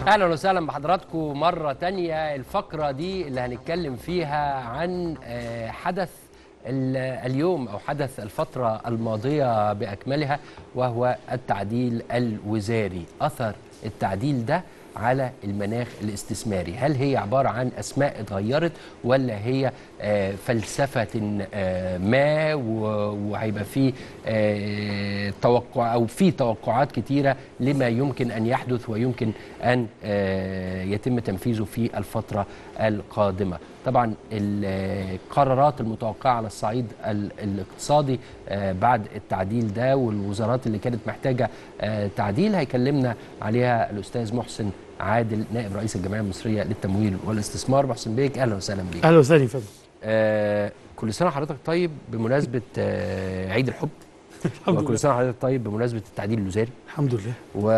اهلا وسهلا بحضراتكم مره تانية الفقره دي اللي هنتكلم فيها عن آه، حدث ال- اليوم او حدث الفتره الماضيه باكملها وهو التعديل الوزاري اثر التعديل ده على المناخ الاستثماري هل هي عباره عن اسماء اتغيرت ولا هي آه، فلسفه آه، ما و- وهيبقى في آه، توقع او في توقعات كتيره لما يمكن ان يحدث ويمكن ان آه، يتم تنفيذه في الفتره القادمه طبعا القرارات المتوقعه على الصعيد ال- الاقتصادي آه، بعد التعديل ده والوزارات اللي كانت محتاجه آه، تعديل هيكلمنا عليها الاستاذ محسن عادل نائب رئيس الجمعيه المصريه للتمويل والاستثمار محسن بيك اهلا وسهلا بيك اهلا وسهلا يا فندم آه كل سنه حضرتك طيب بمناسبه آه عيد الحب الحمد وكل لله سنه حضرتك طيب بمناسبه التعديل الوزاري الحمد لله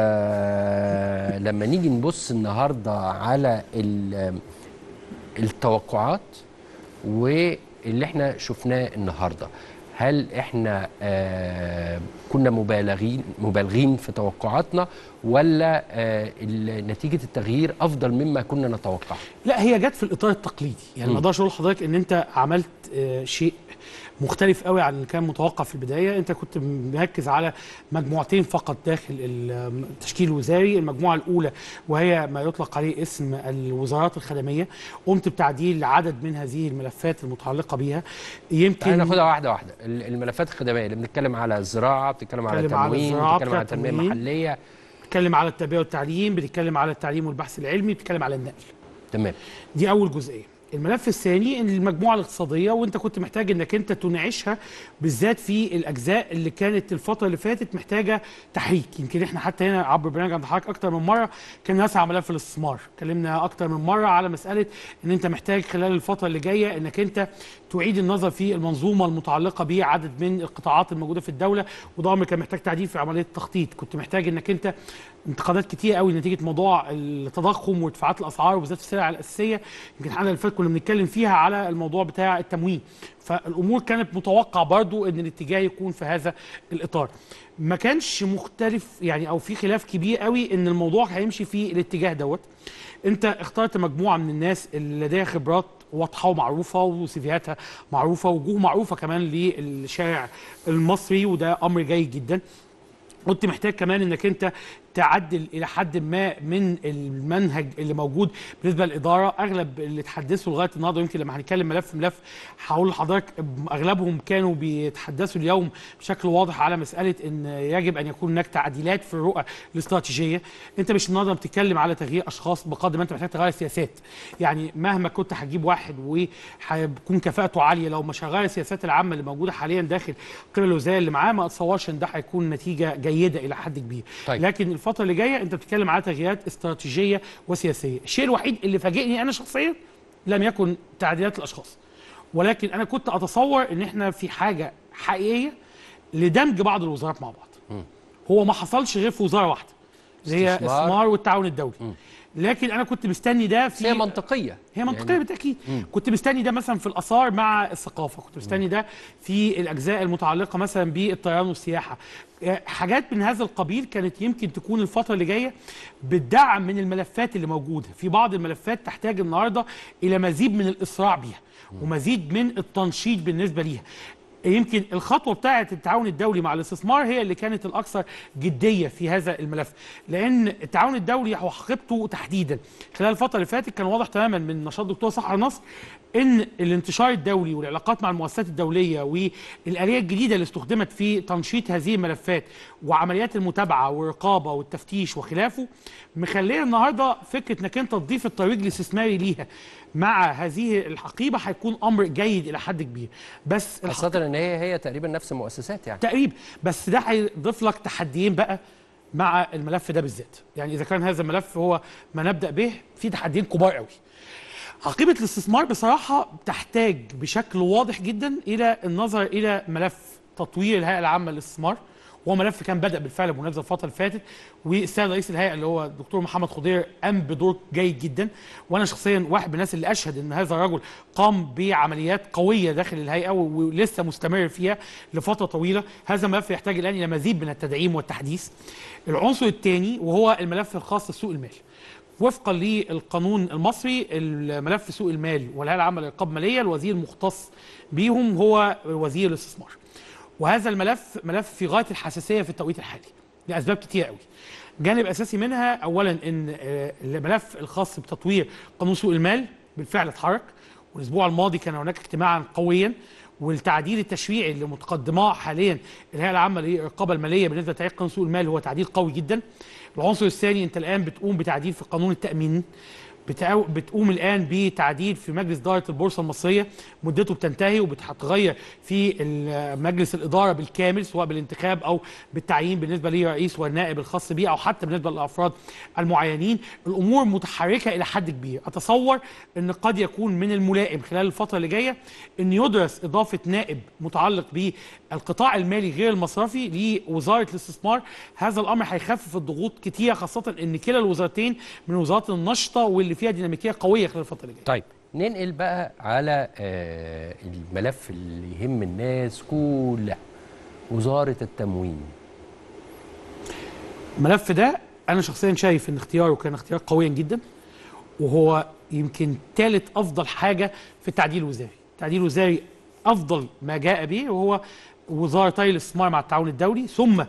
ولما نيجي نبص النهارده على ال- التوقعات واللي احنا شفناه النهارده هل احنا آه كنا مبالغين مبالغين في توقعاتنا ولا آه ال- نتيجه التغيير افضل مما كنا نتوقع؟ لا هي جت في الاطار التقليدي يعني مم. ما اقدرش اقول لحضرتك ان انت عملت آه، شيء مختلف قوي عن اللي كان متوقع في البدايه انت كنت مركز على مجموعتين فقط داخل التشكيل الوزاري المجموعه الاولى وهي ما يطلق عليه اسم الوزارات الخدميه قمت بتعديل عدد من هذه الملفات المتعلقه بيها يمكن تعالى ناخدها واحده واحده ال- الملفات الخدميه اللي بنتكلم على الزراعه بتتكلم على بنتكلم على التموين الزراعة، بتتكلم على التنميه التموين. المحليه بتتكلم على التربيه والتعليم بتتكلم على التعليم والبحث العلمي بتتكلم على النقل تمام دي اول جزئيه الملف الثاني ان المجموعه الاقتصاديه وانت كنت محتاج انك انت تناقشها بالذات في الاجزاء اللي كانت الفتره اللي فاتت محتاجه تحريك يمكن احنا حتى هنا عبر برنامج عند حضرتك اكتر من مره كان نسعى ملف الاستثمار اتكلمنا اكتر من مره على مساله ان انت محتاج خلال الفتره اللي جايه انك انت تعيد النظر في المنظومه المتعلقه بعدد من القطاعات الموجوده في الدوله وده امر كان محتاج تعديل في عمليه التخطيط كنت محتاج انك انت انتقادات كتير قوي نتيجه موضوع التضخم وارتفاعات الاسعار وبالذات في السلع الاساسيه يمكن الحلقه اللي فاتت كنا بنتكلم فيها على الموضوع بتاع التموين فالامور كانت متوقع برضو ان الاتجاه يكون في هذا الاطار ما كانش مختلف يعني او في خلاف كبير قوي ان الموضوع هيمشي في الاتجاه دوت انت اخترت مجموعه من الناس اللي لديها خبرات واضحه ومعروفه وسيفيهاتها معروفه وجوه معروفه كمان للشارع المصري وده امر جيد جدا كنت محتاج كمان انك انت تعدل الى حد ما من المنهج اللي موجود بالنسبه للاداره اغلب اللي اتحدثوا لغايه النهارده يمكن لما هنتكلم ملف ملف هقول لحضرتك اغلبهم كانوا بيتحدثوا اليوم بشكل واضح على مساله ان يجب ان يكون هناك تعديلات في الرؤى الاستراتيجيه انت مش النهارده بتتكلم على تغيير اشخاص بقدر ما انت محتاج تغير سياسات يعني مهما كنت هتجيب واحد وهيكون كفاءته عاليه لو مش هغير السياسات العامه اللي موجوده حاليا داخل قبل الوزاره اللي معاه ما اتصورش ان ده هيكون نتيجه جيده الى حد كبير طيب. لكن الفتره اللي جايه انت بتتكلم على تغييرات استراتيجيه وسياسيه الشيء الوحيد اللي فاجئني انا شخصيا لم يكن تعديلات الاشخاص ولكن انا كنت اتصور ان احنا في حاجه حقيقيه لدمج بعض الوزارات مع بعض هو ما حصلش غير في وزاره واحده اللي هي استثمار. الاستثمار والتعاون الدولي لكن انا كنت مستني ده في هي منطقيه هي منطقيه بالتاكيد كنت مستني ده مثلا في الاثار مع الثقافه كنت مستني ده في الاجزاء المتعلقه مثلا بالطيران والسياحه آه، حاجات من هذا القبيل كانت يمكن تكون الفتره اللي جايه بالدعم من الملفات اللي موجوده في بعض الملفات تحتاج النهارده الى مزيد من الاسراع بيها ومزيد من التنشيط بالنسبه ليها يمكن الخطوه بتاعه التعاون الدولي مع الاستثمار هي اللي كانت الاكثر جديه في هذا الملف لان التعاون الدولي وحقيقته تحديدا خلال الفتره اللي فاتت كان واضح تماما من نشاط دكتور صحر نصر ان الانتشار الدولي والعلاقات مع المؤسسات الدوليه والاليه الجديده اللي استخدمت في تنشيط هذه الملفات وعمليات المتابعه والرقابه والتفتيش وخلافه مخليه النهارده فكره انك انت تضيف الطريق الاستثماري ليها مع هذه الحقيبه هيكون امر جيد الى حد كبير بس الحق- خاصه ان هي هي تقريبا نفس المؤسسات يعني تقريبا بس ده هيضيف لك تحديين بقى مع الملف ده بالذات يعني اذا كان هذا الملف هو ما نبدا به في تحديين كبار قوي عقيبه الاستثمار بصراحه تحتاج بشكل واضح جدا الى النظر الى ملف تطوير الهيئه العامه للاستثمار وهو ملف كان بدا بالفعل بمنافسه الفتره اللي فاتت والسيد رئيس الهيئه اللي هو الدكتور محمد خضير قام بدور جيد جدا وانا شخصيا واحد من الناس اللي اشهد ان هذا الرجل قام بعمليات قويه داخل الهيئه و- ولسه مستمر فيها لفتره طويله هذا الملف يحتاج الان الى مزيد من التدعيم والتحديث العنصر الثاني وهو الملف الخاص بسوق المال وفقا للقانون المصري الملف سوق المال والهيئه العامه للرقابه الماليه الوزير المختص بيهم هو وزير الاستثمار وهذا الملف ملف في غايه الحساسيه في التوقيت الحالي لاسباب كتير قوي جانب اساسي منها اولا ان آه، الملف الخاص بتطوير قانون سوق المال بالفعل اتحرك والاسبوع الماضي كان هناك اجتماعا قويا والتعديل التشريعي اللي متقدماه حاليا الهيئه العامه للرقابه الماليه بالنسبه لتعديل قانون سوق المال هو تعديل قوي جدا العنصر الثاني انت الان بتقوم بتعديل في قانون التامين بتقو- بتقوم الان بتعديل في مجلس اداره البورصه المصريه مدته بتنتهي وبتتغير في ال- مجلس الاداره بالكامل سواء بالانتخاب او بالتعيين بالنسبه للرئيس والنائب الخاص به او حتى بالنسبه للافراد المعينين الامور متحركه الى حد كبير اتصور ان قد يكون من الملائم خلال الفتره اللي جايه ان يدرس اضافه نائب متعلق بالقطاع المالي غير المصرفي لوزاره الاستثمار هذا الامر هيخفف الضغوط كتير خاصه ان كلا الوزارتين من الوزارات النشطه واللي فيها ديناميكيه قويه خلال الفتره اللي جايه طيب ننقل بقى على آه، الملف اللي يهم الناس كلها وزاره التموين الملف ده انا شخصيا شايف ان اختياره كان اختيار قويا جدا وهو يمكن ثالث افضل حاجه في التعديل الوزاري التعديل الوزاري افضل ما جاء به وهو وزارتي الاستثمار مع التعاون الدولي ثم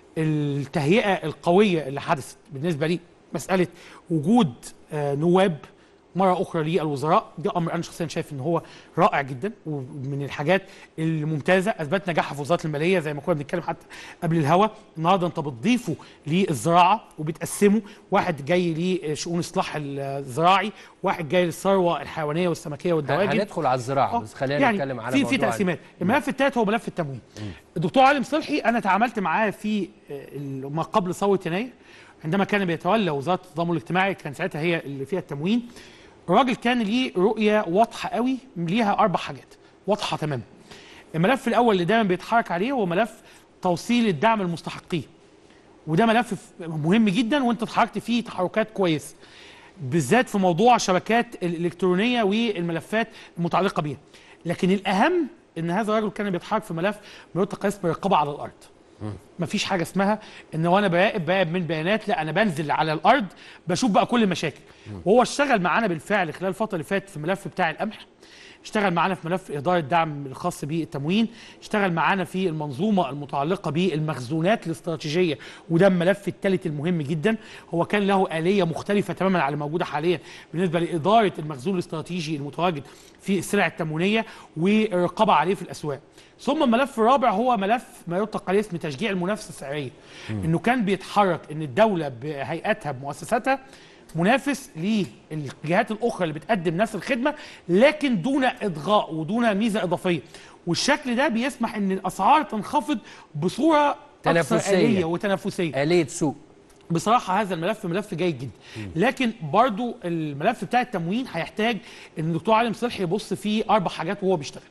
التهيئه القويه اللي حدثت بالنسبه لي مساله وجود آه، نواب مره اخرى للوزراء ده امر انا شخصيا شايف ان هو رائع جدا ومن الحاجات الممتازه اثبت نجاحها في وزاره الماليه زي ما كنا بنتكلم حتى قبل الهوا النهارده انت بتضيفه للزراعه وبتقسمه واحد جاي لشؤون الاصلاح الزراعي واحد جاي للثروه الحيوانيه والسمكيه والدواجن هندخل على الزراعه آه، بس خلينا يعني نتكلم على في في موضوع تقسيمات الملف الثالث هو ملف التموين الدكتور علي صلحي انا تعاملت معاه في آه، ال- ما قبل ثوره يناير عندما كان بيتولى وزاره التضامن الاجتماعي كان ساعتها هي اللي فيها التموين الراجل كان ليه رؤيه واضحه قوي ليها اربع حاجات واضحه تماما الملف الاول اللي دايما بيتحرك عليه هو ملف توصيل الدعم للمستحقين وده ملف ف- مهم جدا وانت اتحركت فيه تحركات كويسه بالذات في موضوع الشبكات الالكترونيه والملفات المتعلقه بيها لكن الاهم ان هذا الرجل كان بيتحرك في ملف بيطلق اسم الرقابه على الارض مفيش حاجه اسمها ان وانا براقب براقب من بيانات لا انا بنزل على الارض بشوف بقى كل المشاكل وهو اشتغل معانا بالفعل خلال الفتره اللي فاتت في الملف بتاع القمح اشتغل معانا في ملف إدارة الدعم الخاص بالتموين اشتغل معانا في المنظومة المتعلقة بالمخزونات الاستراتيجية وده الملف الثالث المهم جدا هو كان له آلية مختلفة تماما على الموجودة حاليا بالنسبة لإدارة المخزون الاستراتيجي المتواجد في السلع التموينية والرقابة عليه في الأسواق ثم الملف الرابع هو ملف ما يطلق عليه اسم تشجيع المنافسة السعرية انه كان بيتحرك ان الدولة بهيئاتها بمؤسساتها منافس للجهات الاخرى اللي بتقدم نفس الخدمه لكن دون اضغاء ودون ميزه اضافيه والشكل ده بيسمح ان الاسعار تنخفض بصوره أكثر تنافسية. آلية وتنافسيه آلية سوق بصراحه هذا الملف ملف جيد جدا لكن برضو الملف بتاع التموين هيحتاج ان الدكتور علي صلحي يبص فيه اربع حاجات وهو بيشتغل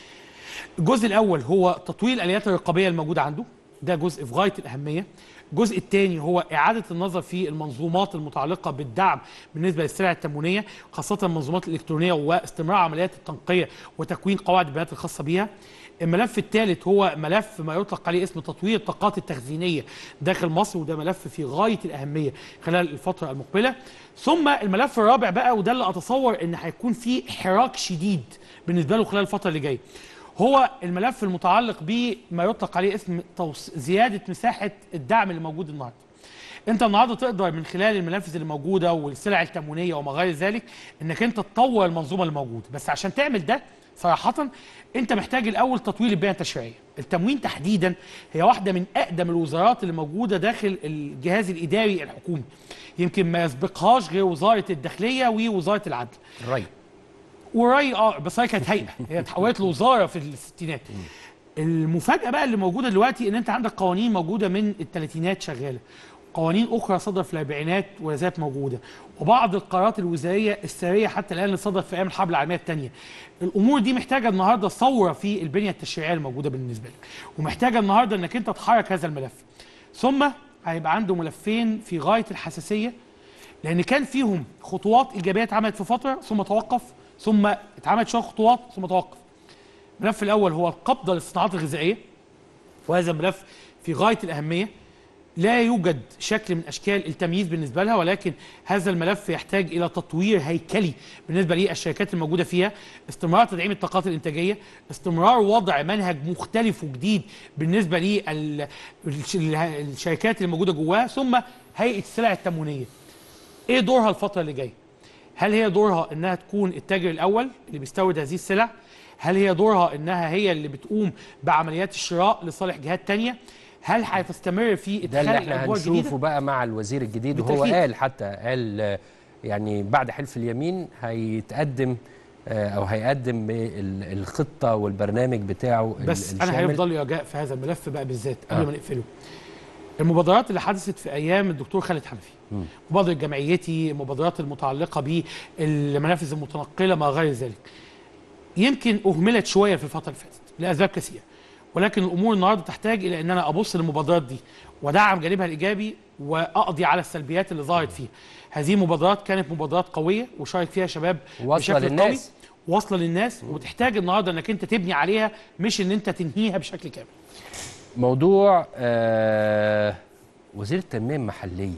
الجزء الاول هو تطوير الاليات الرقابيه الموجوده عنده ده جزء في غايه الاهميه الجزء الثاني هو اعاده النظر في المنظومات المتعلقه بالدعم بالنسبه للسلع التموينيه خاصه المنظومات الالكترونيه واستمرار عمليات التنقيه وتكوين قواعد البيانات الخاصه بها الملف الثالث هو ملف ما يطلق عليه اسم تطوير الطاقات التخزينيه داخل مصر وده ملف في غايه الاهميه خلال الفتره المقبله ثم الملف الرابع بقى وده اللي اتصور ان هيكون فيه حراك شديد بالنسبه له خلال الفتره اللي جايه هو الملف المتعلق بما يطلق عليه اسم توص... زياده مساحه الدعم اللي موجود النهارده. انت النهارده تقدر من خلال المنافذ اللي موجوده والسلع التموينيه وما غير ذلك انك انت تطور المنظومه اللي موجوده، بس عشان تعمل ده صراحه انت محتاج الاول تطوير البيئه التشريعيه. التموين تحديدا هي واحده من اقدم الوزارات اللي موجوده داخل الجهاز الاداري الحكومي. يمكن ما يسبقهاش غير وزاره الداخليه ووزاره العدل. الري وراي اه بس هي كانت هيئه هي اتحولت لوزاره في الستينات المفاجاه بقى اللي موجوده دلوقتي ان انت عندك قوانين موجوده من الثلاثينات شغاله قوانين اخرى صدر في الاربعينات ولا زالت موجوده وبعض القرارات الوزاريه السريه حتى الان اللي صدرت في ايام الحرب العالميه الثانيه الامور دي محتاجه النهارده ثوره في البنيه التشريعيه الموجوده بالنسبه لك ومحتاجه النهارده انك انت تحرك هذا الملف ثم هيبقى عنده ملفين في غايه الحساسيه لان كان فيهم خطوات ايجابيه اتعملت في فتره ثم توقف ثم اتعملت شويه خطوات ثم توقف الملف الاول هو القبضه للصناعات الغذائيه وهذا الملف في غايه الاهميه لا يوجد شكل من اشكال التمييز بالنسبه لها ولكن هذا الملف يحتاج الى تطوير هيكلي بالنسبه للشركات الموجوده فيها استمرار تدعيم الطاقات الانتاجيه استمرار وضع منهج مختلف وجديد بالنسبه للشركات اللي موجوده جواها ثم هيئه السلع التموينيه ايه دورها الفتره اللي جايه هل هي دورها انها تكون التاجر الاول اللي بيستورد هذه السلع هل هي دورها انها هي اللي بتقوم بعمليات الشراء لصالح جهات تانية هل هتستمر في ده ادخال اللي احنا الادوار هنشوفه الجديده بقى مع الوزير الجديد وهو بالتأكيد. قال حتى قال آه، يعني بعد حلف اليمين هيتقدم آه، او هيقدم ال- الخطه والبرنامج بتاعه ال- بس انا الشامل. هيفضل رجاء في هذا الملف بقى بالذات قبل آه. ما نقفله المبادرات اللي حدثت في ايام الدكتور خالد حنفي مم. مبادره جمعيتي المبادرات المتعلقه بالمنافذ المتنقله ما غير ذلك يمكن اهملت شويه في الفتره اللي فاتت لاسباب كثيره ولكن الامور النهارده تحتاج الى ان انا ابص للمبادرات دي ودعم جانبها الايجابي واقضي على السلبيات اللي ظهرت فيها هذه مبادرات كانت مبادرات قويه وشارك فيها شباب واصلة بشكل للناس. قوي واصله للناس وتحتاج النهارده انك انت تبني عليها مش ان انت تنهيها بشكل كامل موضوع آه وزير التنميه المحليه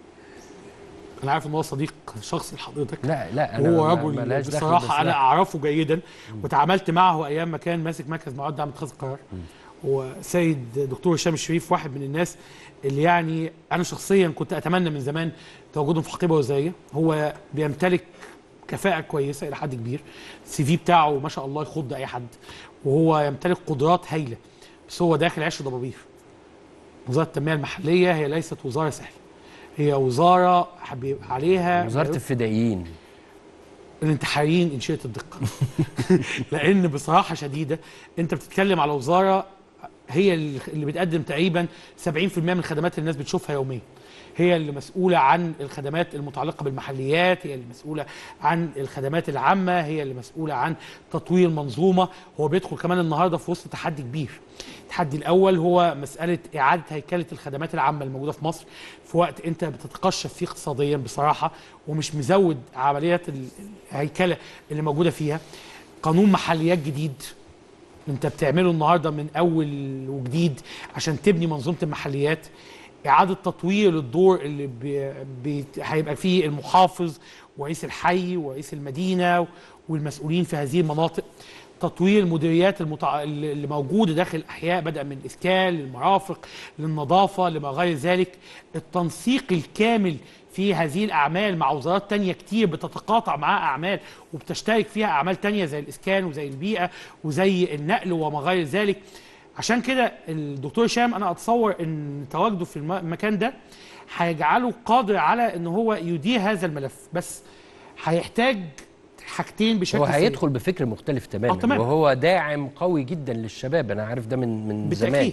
انا عارف ان هو صديق شخصي لحضرتك لا لا انا هو ما- رجل ملهاش دخل، بس بصراحه انا لا. اعرفه جيدا وتعاملت معه ايام ما كان ماسك مركز معاد دعم اتخاذ القرار وسيد دكتور هشام الشريف واحد من الناس اللي يعني انا شخصيا كنت اتمنى من زمان تواجدهم في حقيبه وزاريه هو بيمتلك كفاءه كويسه الى حد كبير السي في بتاعه ما شاء الله يخض اي حد وهو يمتلك قدرات هايله بس هو داخل عيش ضبابير وزاره التنميه المحليه هي ليست وزاره سهله هي وزاره بيبقى عليها وزاره الفدائيين الانتحاريين ان شئت الدقه لان بصراحه شديده انت بتتكلم على وزاره هي اللي بتقدم تقريبا 70% من الخدمات اللي الناس بتشوفها يوميا هي اللي مسؤوله عن الخدمات المتعلقه بالمحليات هي اللي مسؤوله عن الخدمات العامه هي اللي مسؤوله عن تطوير المنظومه هو بيدخل كمان النهارده في وسط تحدي كبير التحدي الاول هو مساله اعاده هيكله الخدمات العامه الموجوده في مصر في وقت انت بتتقشف فيه اقتصاديا بصراحه ومش مزود عمليات ال- الهيكله اللي موجوده فيها قانون محليات جديد انت بتعمله النهارده من اول وجديد عشان تبني منظومه المحليات اعاده تطوير الدور اللي بي بي هيبقى فيه المحافظ ورئيس الحي ورئيس المدينه والمسؤولين في هذه المناطق تطوير المديريات المتع... اللي موجوده داخل الاحياء بدا من الاسكان للمرافق للنظافه لما غير ذلك التنسيق الكامل في هذه الاعمال مع وزارات تانية كتير بتتقاطع معاها اعمال وبتشترك فيها اعمال تانية زي الاسكان وزي البيئه وزي النقل وما غير ذلك عشان كده الدكتور هشام انا اتصور ان تواجده في الم- المكان ده هيجعله قادر على ان هو يدير هذا الملف بس هيحتاج حاجتين بشكل هو سريع. هيدخل بفكر مختلف تماما آه، تمام. وهو داعم قوي جدا للشباب انا عارف ده من من زمان بالتأكيد.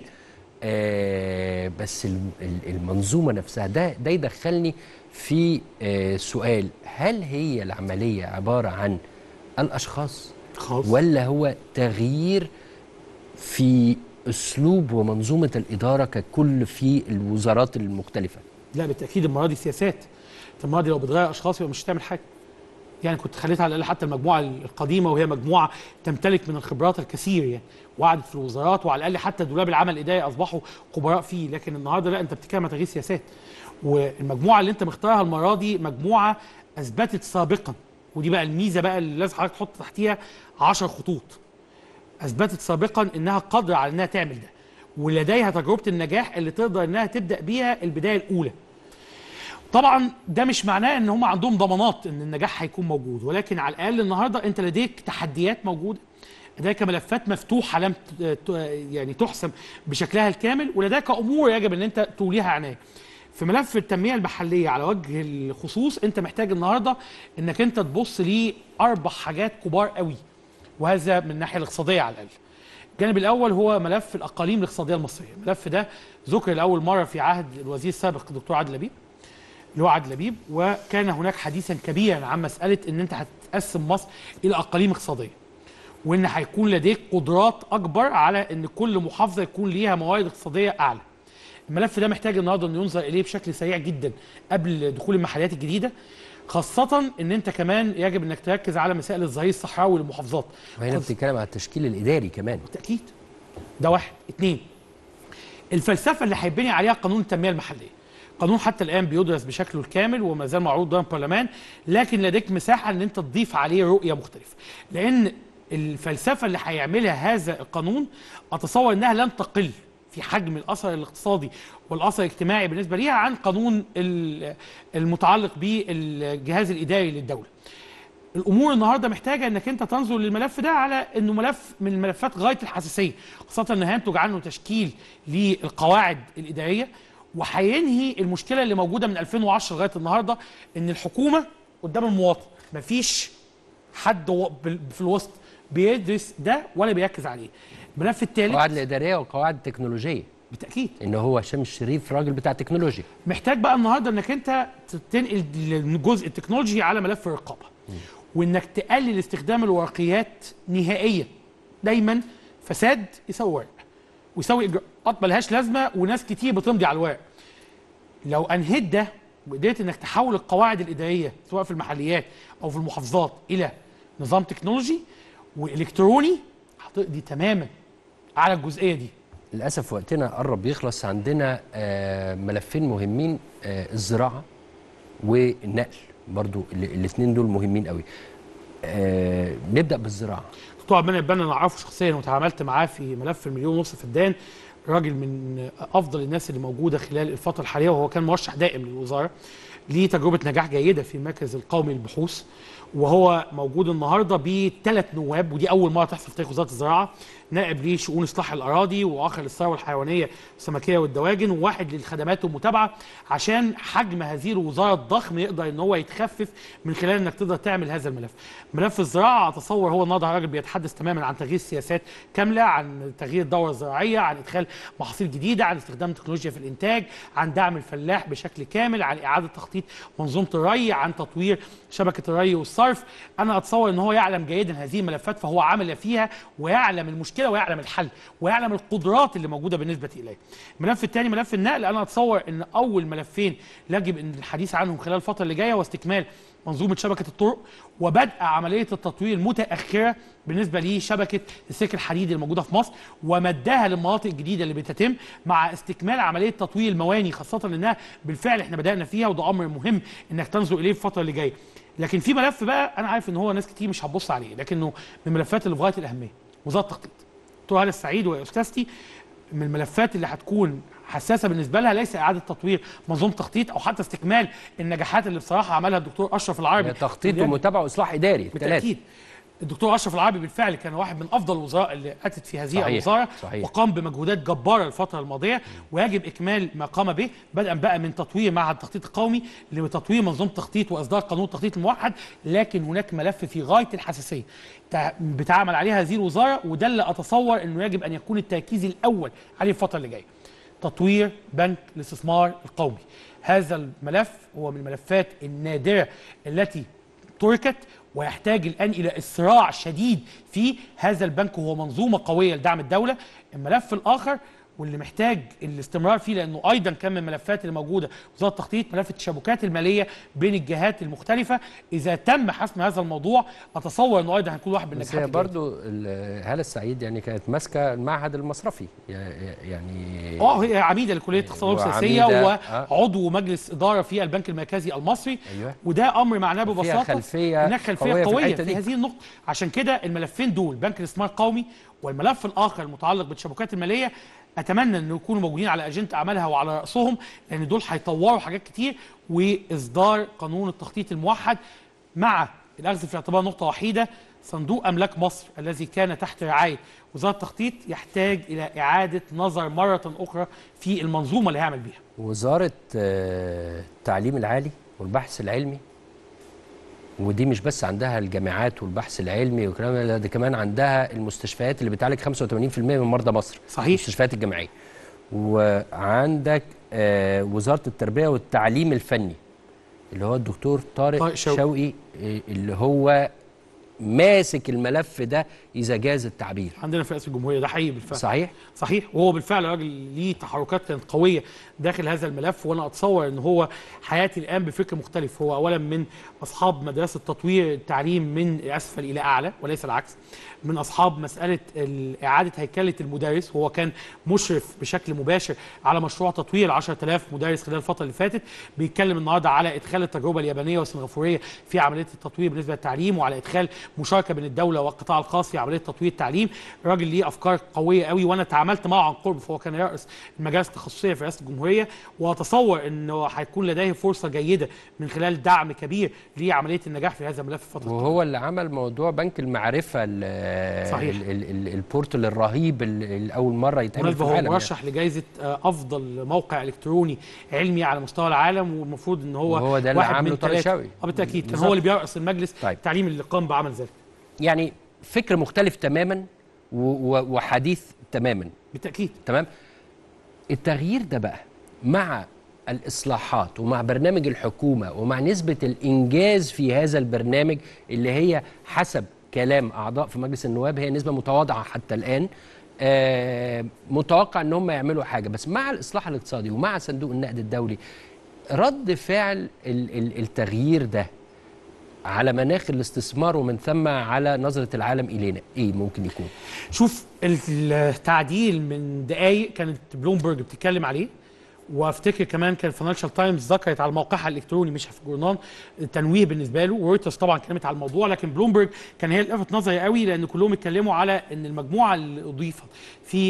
آه بس الم- ال- المنظومه نفسها ده ده يدخلني في آه سؤال هل هي العمليه عباره عن الاشخاص خالص ولا هو تغيير في اسلوب ومنظومه الاداره ككل في الوزارات المختلفه لا بالتاكيد المره دي سياسات أنت المره دي لو بتغير اشخاص يبقى مش هتعمل حاجه يعني كنت خليتها على الاقل حتى المجموعه القديمه وهي مجموعه تمتلك من الخبرات الكثير يعني وقعدت في الوزارات وعلى الاقل حتى دولاب العمل الاداري اصبحوا خبراء فيه لكن النهارده لا انت بتتكلم عن تغيير سياسات والمجموعه اللي انت مختارها المره دي مجموعه اثبتت سابقا ودي بقى الميزه بقى اللي لازم حضرتك تحط تحتيها 10 خطوط اثبتت سابقا انها قادره على انها تعمل ده ولديها تجربه النجاح اللي تقدر انها تبدا بيها البدايه الاولى طبعا ده مش معناه ان هم عندهم ضمانات ان النجاح هيكون موجود ولكن على الاقل النهارده انت لديك تحديات موجوده لديك ملفات مفتوحه لم ت- ت- يعني تحسم بشكلها الكامل ولديك امور يجب ان انت توليها عنايه في ملف التنميه المحليه على وجه الخصوص انت محتاج النهارده انك انت تبص لاربع حاجات كبار قوي وهذا من الناحيه الاقتصاديه على الاقل الجانب الاول هو ملف الاقاليم الاقتصاديه المصريه الملف ده ذكر لاول مره في عهد الوزير السابق الدكتور عادل لبيب اللي هو عادل لبيب وكان هناك حديثا كبيرا عن مساله ان انت هتقسم مصر الى اقاليم اقتصاديه وان هيكون لديك قدرات اكبر على ان كل محافظه يكون ليها موارد اقتصاديه اعلى الملف ده محتاج النهارده انه ينظر اليه بشكل سريع جدا قبل دخول المحليات الجديده خاصة ان انت كمان يجب انك تركز على مسائل الظهير الصحراوي للمحافظات وهنا بتتكلم على التشكيل الاداري كمان بالتاكيد ده واحد اتنين الفلسفه اللي هيبني عليها قانون التنميه المحليه قانون حتى الان بيدرس بشكله الكامل وما زال معروض قدام البرلمان لكن لديك مساحه ان انت تضيف عليه رؤيه مختلفه لان الفلسفه اللي هيعملها هذا القانون اتصور انها لن تقل في حجم الاثر الاقتصادي والاثر الاجتماعي بالنسبه ليها عن قانون ال- المتعلق بالجهاز الاداري للدوله الامور النهارده محتاجه انك انت تنظر للملف ده على انه ملف من الملفات غايه الحساسيه خاصه انه هينتج عنه تشكيل للقواعد الاداريه وهينهي المشكله اللي موجوده من 2010 لغايه النهارده ان الحكومه قدام المواطن مفيش حد و- بال- في الوسط بيدرس ده ولا بيركز عليه الملف الثالث القواعد الاداريه والقواعد التكنولوجيه بالتاكيد ان هو هشام الشريف راجل بتاع تكنولوجيا محتاج بقى النهارده انك انت تنقل الجزء التكنولوجي على ملف الرقابه وانك تقلل استخدام الورقيات نهائيا دايما فساد يسوي ورق ويسوي اجراءات ملهاش لازمه وناس كتير بتمضي على الورق لو انهيت ده وقدرت انك تحول القواعد الاداريه سواء في المحليات او في المحافظات الى نظام تكنولوجي والكتروني هتقضي تماما على الجزئيه دي للاسف وقتنا قرب يخلص عندنا آه، ملفين مهمين آه، الزراعه والنقل برضو الاثنين دول مهمين قوي آه، نبدا بالزراعه دكتور عبد المنعم البنا انا اعرفه شخصيا وتعاملت معاه في ملف المليون ونص فدان راجل من افضل الناس اللي موجوده خلال الفتره الحاليه وهو كان مرشح دائم للوزاره ليه تجربه نجاح جيده في المركز القومي للبحوث وهو موجود النهارده بثلاث نواب ودي اول مره تحصل في تاريخ وزاره الزراعه نائب لشؤون اصلاح الاراضي واخر للثروه الحيوانيه السمكيه والدواجن وواحد للخدمات والمتابعه عشان حجم هذه الوزاره الضخم يقدر ان هو يتخفف من خلال انك تقدر تعمل هذا الملف. ملف الزراعه اتصور هو النهارده راجل بيتحدث تماما عن تغيير سياسات كامله عن تغيير الدوره الزراعيه عن ادخال محاصيل جديده عن استخدام تكنولوجيا في الانتاج عن دعم الفلاح بشكل كامل عن اعاده تخطيط منظومه الري عن تطوير شبكه الري والصرف انا اتصور ان هو يعلم جيدا هذه الملفات فهو عمل فيها ويعلم المشكله ويعلم الحل ويعلم القدرات اللي موجوده بالنسبه اليه الملف الثاني ملف النقل انا اتصور ان اول ملفين يجب ان الحديث عنهم خلال الفتره اللي جايه واستكمال منظومه شبكه الطرق وبدء عمليه التطوير المتاخره بالنسبه لشبكه السلك الحديدي الموجوده في مصر ومدها للمناطق الجديده اللي بتتم مع استكمال عمليه تطوير المواني خاصه انها بالفعل احنا بدانا فيها وده امر مهم انك تنظر اليه في الفتره اللي جايه لكن في ملف بقى انا عارف ان هو ناس كتير مش هتبص عليه لكنه من الملفات اللي في غايه الاهميه وزاره التخطيط دكتور هلا السعيد واستاذتي من الملفات اللي هتكون حساسه بالنسبه لها ليس اعاده تطوير منظومه تخطيط او حتى استكمال النجاحات اللي بصراحه عملها الدكتور اشرف العربي تخطيط واللي- ومتابعه واصلاح اداري الثلاثه بالتاكيد الدكتور اشرف العربي بالفعل كان واحد من افضل الوزراء اللي اتت في هذه صحيح، الوزاره صحيح. وقام بمجهودات جباره الفتره الماضيه ويجب اكمال ما قام به بدءا بقى من تطوير معهد التخطيط القومي لتطوير منظومه التخطيط واصدار قانون التخطيط الموحد لكن هناك ملف في غايه الحساسيه تع- بتعمل عليه هذه الوزاره وده اللي اتصور انه يجب ان يكون التركيز الاول عليه الفتره اللي جايه تطوير بنك الاستثمار القومي هذا الملف هو من الملفات النادره التي تركت ويحتاج الان الى اسراع شديد في هذا البنك وهو منظومه قويه لدعم الدوله الملف الاخر واللي محتاج الاستمرار فيه لانه ايضا كان من الملفات اللي موجوده وزاره التخطيط ملف التشابكات الماليه بين الجهات المختلفه اذا تم حسم هذا الموضوع اتصور انه ايضا هيكون واحد من بس النجاحات هي الجيدة. برضو ال- هاله السعيد يعني كانت ماسكه المعهد المصرفي يعني اه هي عميده لكليه الاقتصاد والسياسيه وعميدة، آه. وعضو مجلس اداره في البنك المركزي المصري أيوة. وده امر معناه ببساطه خلفية هناك خلفيه قوية قويه, في في, الحتة دي. هذه النقطه عشان كده الملفين دول بنك الاستثمار القومي والملف الاخر المتعلق بالتشابكات الماليه اتمنى ان يكونوا موجودين على اجنده اعمالها وعلى راسهم لان دول هيطوروا حاجات كتير واصدار قانون التخطيط الموحد مع الاخذ في الاعتبار نقطه وحيده صندوق املاك مصر الذي كان تحت رعايه وزاره التخطيط يحتاج الى اعاده نظر مره اخرى في المنظومه اللي هيعمل بيها وزاره آه، التعليم العالي والبحث العلمي ودي مش بس عندها الجامعات والبحث العلمي والكلام ده لا، دي كمان عندها المستشفيات اللي بتعالج 85% من مرضى مصر صحيح. المستشفيات الجامعيه وعندك آه، وزاره التربيه والتعليم الفني اللي هو الدكتور طارق طارق شوقي. شوقي آه، اللي هو ماسك الملف ده اذا جاز التعبير عندنا في رئاسه الجمهوريه ده حقيقي بالفعل صحيح صحيح وهو بالفعل راجل ليه تحركات كانت قويه داخل هذا الملف وانا اتصور ان هو حياتي الان بفكر مختلف هو اولا من اصحاب مدرسه تطوير التعليم من اسفل الى اعلى وليس العكس من اصحاب مساله ال- اعاده هيكله المدرس وهو كان مشرف بشكل مباشر على مشروع تطوير 10000 مدرس خلال الفتره اللي فاتت بيتكلم النهارده على ادخال التجربه اليابانيه والسنغافوريه في عمليه التطوير بالنسبه للتعليم وعلى ادخال مشاركه بين الدوله والقطاع الخاص في عمليه تطوير التعليم راجل ليه افكار قويه قوي وانا تعاملت معه عن قرب فهو كان يرأس المجالس التخصصيه في رئاسه الجمهوريه واتصور انه هيكون لديه فرصه جيده من خلال دعم كبير لعمليه النجاح في هذا الملف الفتره وهو اللي عمل موضوع بنك المعرفه ال- صحيح. ال- ال- ال- البورتال الرهيب اللي اللي اول مره يتعمل في بالمناسبه هو العالم يعني. مرشح لجائزه آه، افضل موقع الكتروني علمي على مستوى العالم والمفروض ان هو وهو ده اللي واحد عامله من طارق ثلاثة. شوقي. اه بالتاكيد كان بالظبط. هو اللي بيرأس المجلس طيب. التعليمي اللي قام بعمل ذلك يعني فكر مختلف تماما و- و- وحديث تماما بالتاكيد تمام التغيير ده بقى مع الإصلاحات ومع برنامج الحكومة ومع نسبة الإنجاز في هذا البرنامج اللي هي حسب كلام أعضاء في مجلس النواب هي نسبة متواضعة حتى الآن آه متوقع ان هم يعملوا حاجه بس مع الاصلاح الاقتصادي ومع صندوق النقد الدولي رد فعل ال- ال- التغيير ده على مناخ الاستثمار ومن ثم على نظره العالم الينا ايه ممكن يكون شوف التعديل من دقائق كانت بلومبرج بتتكلم عليه وافتكر كمان كان فاينانشال تايمز ذكرت على موقعها الالكتروني مش في الجورنال تنويه بالنسبه له ورويترز طبعا اتكلمت على الموضوع لكن بلومبرج كان هي اللي لفت نظري قوي لان كلهم اتكلموا على ان المجموعه اللي اضيفت في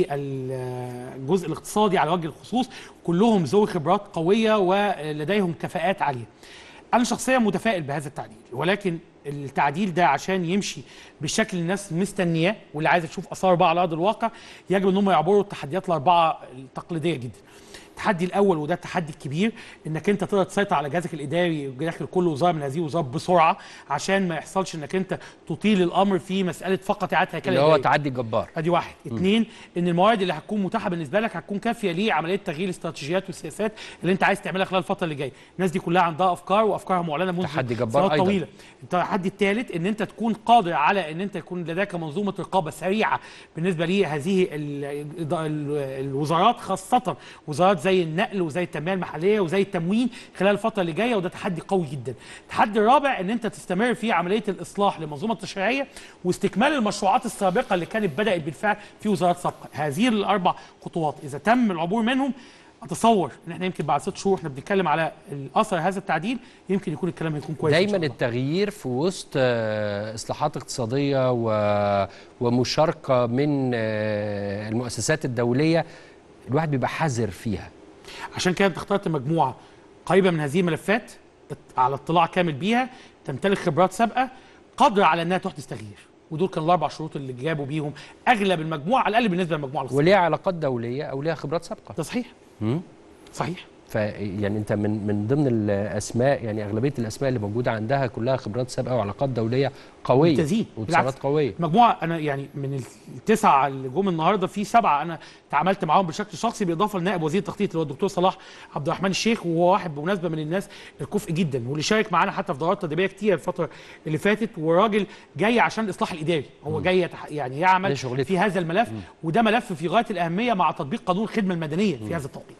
الجزء الاقتصادي على وجه الخصوص كلهم ذوي خبرات قويه ولديهم كفاءات عاليه انا شخصيا متفائل بهذا التعديل ولكن التعديل ده عشان يمشي بالشكل اللي الناس مستنياه واللي عايزه تشوف اثار بقى على ارض الواقع يجب ان هم يعبروا التحديات الاربعه التقليديه جدا التحدي الاول وده التحدي الكبير انك انت تقدر تسيطر على جهازك الاداري داخل كل وزاره من هذه الوزارات بسرعه عشان ما يحصلش انك انت تطيل الامر في مساله فقط اعاده هيكله اللي هو إدارية. تعدي جبار ادي واحد اثنين ان الموارد اللي هتكون متاحه بالنسبه لك هتكون كافيه لعمليه تغيير الاستراتيجيات والسياسات اللي انت عايز تعملها خلال الفتره اللي جايه الناس دي كلها عندها افكار وافكارها معلنه منذ تحدي جبار سنوات أيضاً. طويله التحدي الثالث ان انت تكون قادر على ان انت يكون لديك منظومه رقابه سريعه بالنسبه لهذه ال- ال- ال- الوزارات خاصه وزارات زي النقل وزي التنميه المحليه وزي التموين خلال الفتره اللي جايه وده تحدي قوي جدا التحدي الرابع ان انت تستمر في عمليه الاصلاح للمنظومه التشريعيه واستكمال المشروعات السابقه اللي كانت بدات بالفعل في وزارات سابقه هذه الاربع خطوات اذا تم العبور منهم اتصور ان احنا يمكن بعد ست شهور احنا بنتكلم على الاثر هذا التعديل يمكن يكون الكلام هيكون كويس إن شاء دايما الله. التغيير في وسط آه، اصلاحات اقتصاديه و... ومشاركه من آه، المؤسسات الدوليه الواحد بيبقى حذر فيها عشان كده انت اخترت مجموعه قريبه من هذه الملفات على اطلاع كامل بيها تمتلك خبرات سابقه قادره على انها تحدث تغيير ودول كانوا الاربع شروط اللي جابوا بيهم اغلب المجموعه على الاقل بالنسبه للمجموعه الاقتصاديه وليها علاقات دوليه او ليها خبرات سابقه ده صحيح مم. صحيح ف يعني انت من من ضمن الاسماء يعني اغلبيه الاسماء اللي موجوده عندها كلها خبرات سابقه وعلاقات دوليه قويه ممتازين. واتصالات بالعكس. قويه مجموعه انا يعني من التسعه اللي جم النهارده في سبعه انا تعاملت معاهم بشكل شخصي بالاضافه لنائب وزير التخطيط اللي هو الدكتور صلاح عبد الرحمن الشيخ وهو واحد بمناسبه من الناس الكفء جدا واللي شارك معانا حتى في دورات تدريبيه كتير الفتره اللي فاتت وراجل جاي عشان الاصلاح الاداري هو جاي يتح- يعني ده يعمل شغلته. في هذا الملف وده ملف في غايه الاهميه مع تطبيق قانون الخدمه المدنيه في هذا التوقيت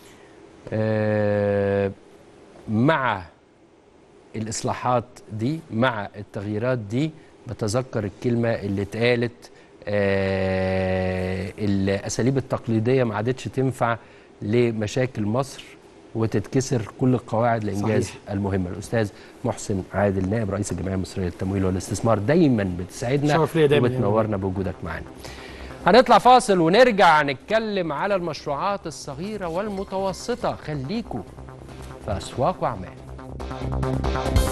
آه، مع الاصلاحات دي مع التغييرات دي بتذكر الكلمه اللي اتقالت آه، الاساليب التقليديه ما عادتش تنفع لمشاكل مصر وتتكسر كل القواعد لانجاز صحيح. المهمه الاستاذ محسن عادل نائب رئيس الجمعيه المصريه للتمويل والاستثمار دايما بتسعدنا شرف ليا دايماً يا وبتنورنا بوجودك معانا هنطلع فاصل ونرجع نتكلم على المشروعات الصغيرة والمتوسطة خليكوا في أسواق وأعمال